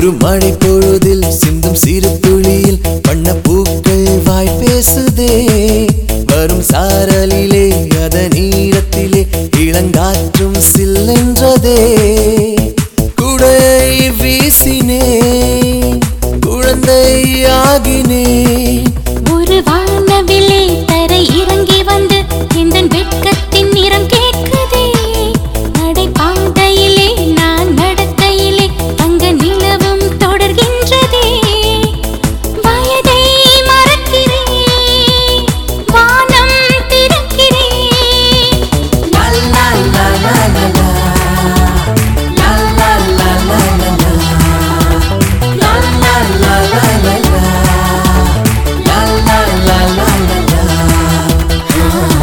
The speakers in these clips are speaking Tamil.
ஒரு மழை பொழுதில் சிந்தும் சிறு துளியில் வண்ண பூக்கள் வாய் பேசுதே வரும் சாரலிலே அத நீரத்திலே இளங்காற்றும் சில்லென்றதே குடையை வீசினே குழந்தையாகினே ஒரு வானவிலே தரை இறங்கி வந்து இந்த வெட்கத்தின் நிறம் கேட்குதே நடை பாதையிலே நான் நடக்கையிலே அங்க நிலவும் தொடர்கின்றதே வயதை மறக்கிறேன் வானம் திறக்கிறேன் லா லா லா லா லா லா. லா லா லா லா லா லா. லா லா லா லா லா லா. லா லா லா லா லா லா.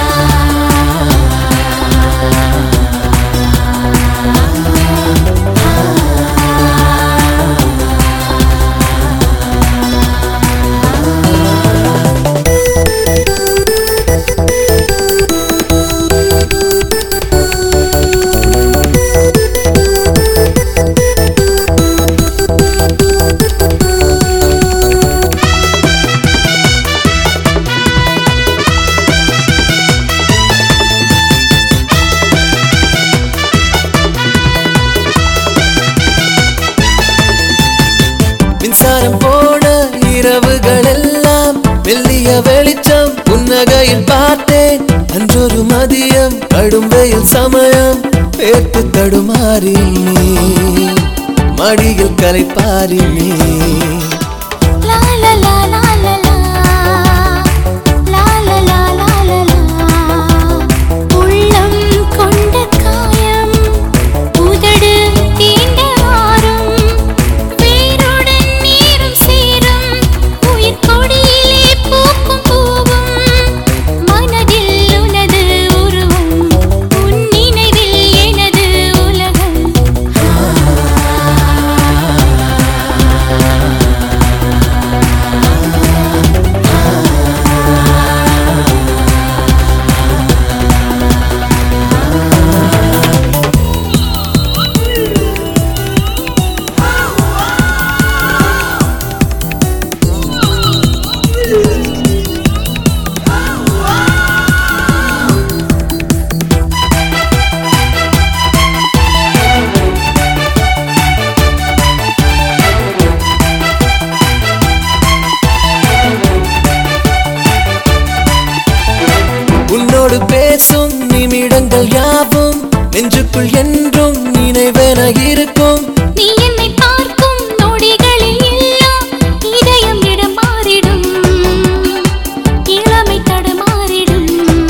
மின்சாரம் போன இரவுகள் எல்லாம் மெல்லிய வெளிச்சம் புன்னகையில் பார்த்தேன் அன்றொரு மதியம் கடும் வெயில் சமயம் பேட்டு தடுமாறினே மடியில் கலைப்பாரினே லா லா லா லா லா லா. லா லா லா லா லா லா. உள்ளம் கொண்ட காயம் உதடு தீண்ட ஆறும் வேருடன் நீரும் சேரும் உயிர் கொடியிலே பூக்கும் பூவும் மனதில் உனது உருவம் உன் நினைவில் எனது உலகம் உன்னோடு பேசும் நிமிடங்கள் யாவும் நெஞ்சுக்குள் என்றும் நினைவென இருக்கும் நீ என்னை பார்க்கும் நொடிகளில் எல்லாம் இதயம் இடம் மாறிடும் இளமை தடுமாறிடும்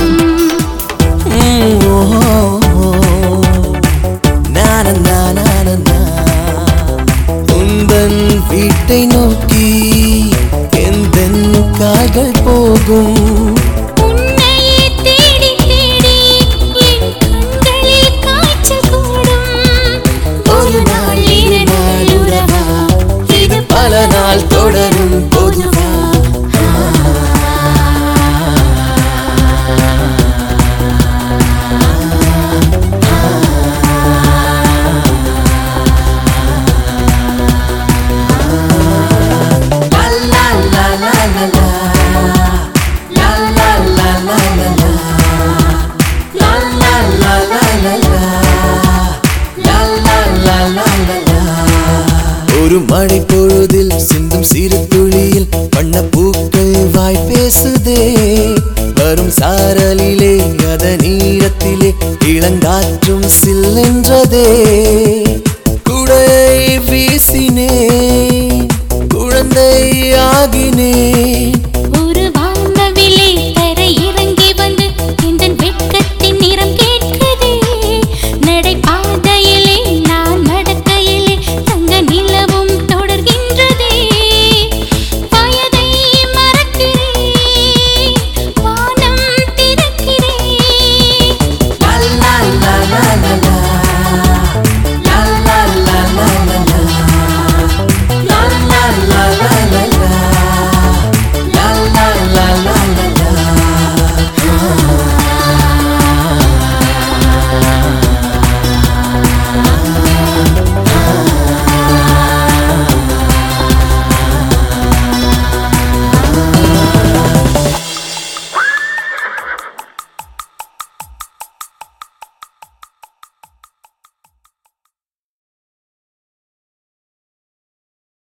ம், ஓ, ஓ, ஓ. நான, நான, நான, நா. உந்தன் வீட்டை நோக்கி எந்த கால்கள் போகும் உன்னையே தேடி தேடி என் கண்களில் காய்ச்சல் கூடும் ஒரு நாள் இரு நாள் உறவா இது பல நாள் தொடரும் பொதுவா La la la la la la. La la la la la la. La la la la la la. La la la la la la. ஒரு மழை பொழுதில் சிந்தும் சிறு துளியில் வண்ண பூக்கள் வாய் பேசுதே வரும் சாரலிலே அத நீரத்திலே இளங்காற்றும் சில்லென்றதே